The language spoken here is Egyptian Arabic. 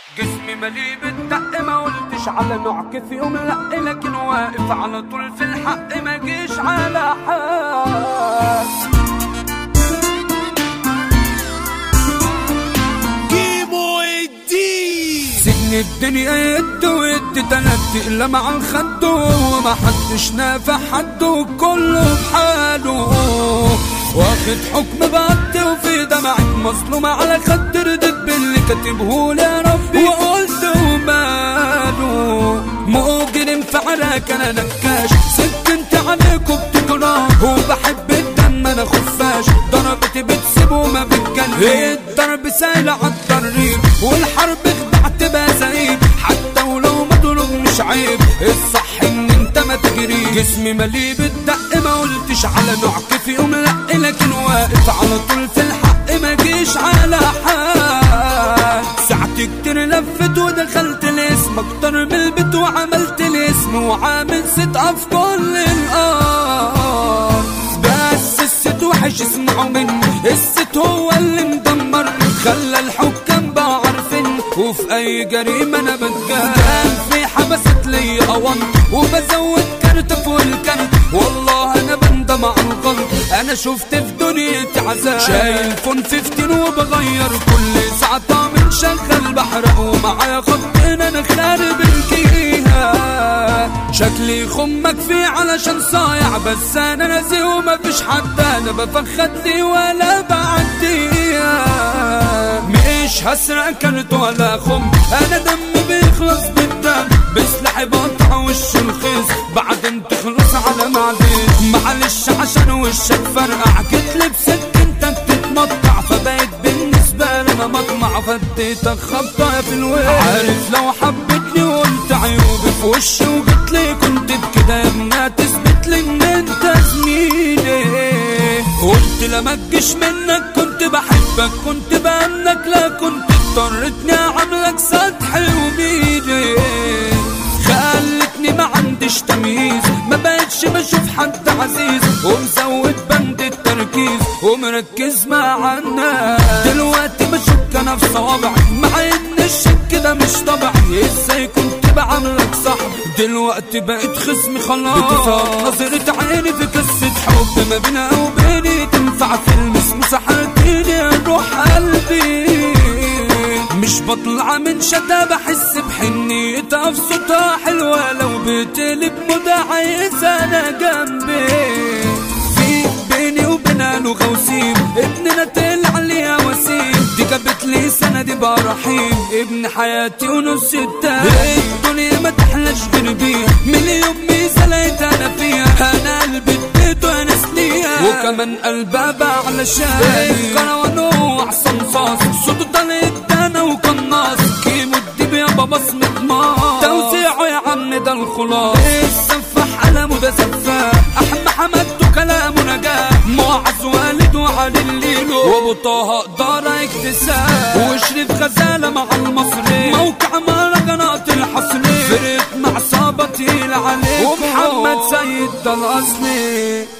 جسمي مليء بالدق ما قلتش على نوع كيف يوم لا لكن واقف على طول في الحق ما جيش على حال جيبوا الدين سن الدنيا يد ويد تلات إلا مع الخد وما حدش نافع حد وكله بحاله واخد حكم بقد وفي دمعك مظلومة على خد ردت باللي كاتبه لي يا ربي وقلت وماله مجرم في عراك انا نكاش سكنت عليكم بتكره وبحب الدم انا خفاش ضربتي بتسيب وما بتجنن الضرب سايل على الطريق والحرب خدعت بزعيم حتى ولو مضروب مش عيب الصح ان انت ما تجري جسمي مليء بالدق ما قلتش على نوع كيف يوم لا لكن واقف على طول في الحق ما جيش على حال ساعات كتير لفت ودخلت الاسم اكتر من البيت وعملت الاسم وعامل ست في كل الارض بس الست وحش اسمعوا مني الست هو اللي مدمرني خلى الحكام بقى عارفين وفي اي جريمه انا بتجاهل في حبست لي اوان وبزود كارت فوق الكارت والله انا بندم على الغلط انا شفت في دنيتي عذاب شايل فون 15 وبغير كل ساعه طعم شغل بحرق ومعايا خطين انا خارب الجهه شكلي خمك فيه علشان صايع بس انا نازي ومفيش حد انا بفخد لي ولا بعديها مش هسرق كارت ولا خم انا دمي بيخلص بالدم بسلاحي بقطع وش الخيس بعدين تخلص على معلش معلش عشان وشك فرقع كتلب سكنتك تتمطع فبقيت بالنسبة لنا مطمع فديتك خبطة في الويل عارف لو حبيتني وقلت عيوبي في وشي وقلت لي كنت بكده يا ابني تثبت لي ان انت زميلي قلت لما تجيش منك كنت بحبك كنت بأمنك لا كنت اضطرتني اعملك سطحي وبيدي خلتني ما عنديش تمييز ما بقتش بشوف حد عزيز ومزود بند التركيز ومركز مع الناس دلوقتي بشك انا في صوابعي مع ان الشك ده مش طبيعي ازاي كنت بعملك صح دلوقتي بقيت خصمي خلاص بتفاق نظرة عيني في قصة حب ما بينا وبيني تنفع تلمس مساحتي روح قلبي مش بطلع من شتا بحس بحنيتها في صوتها حلوة لو بتقلب مدى عايز انا جنبي في بيني وبينها لغة وسيم ابننا طلع ليها وسيم دي جابت لي سندي برحيم ابن حياتي ونص التاني الدنيا ما تحلاش غير بيها من يوم ميزة لقيت انا فيها انا قلبي اديته انا سنيها وكمان قلبها بقى علشان كروان واحسن صاص صوته طلعت انا وقناص كيمو الديب يابا بصمة ماس توزيعه يا عم ده الخلاص السفاح قلمه ده سفاح احمد حمد كلامه نجاح معز والد وعلي الليل وابو طه دار اكتساب وشريف غزاله مع المصري موقع مهرجانات الحصري فرقة مع صابة تقيل عليك ومحمد سيد ده الاصلي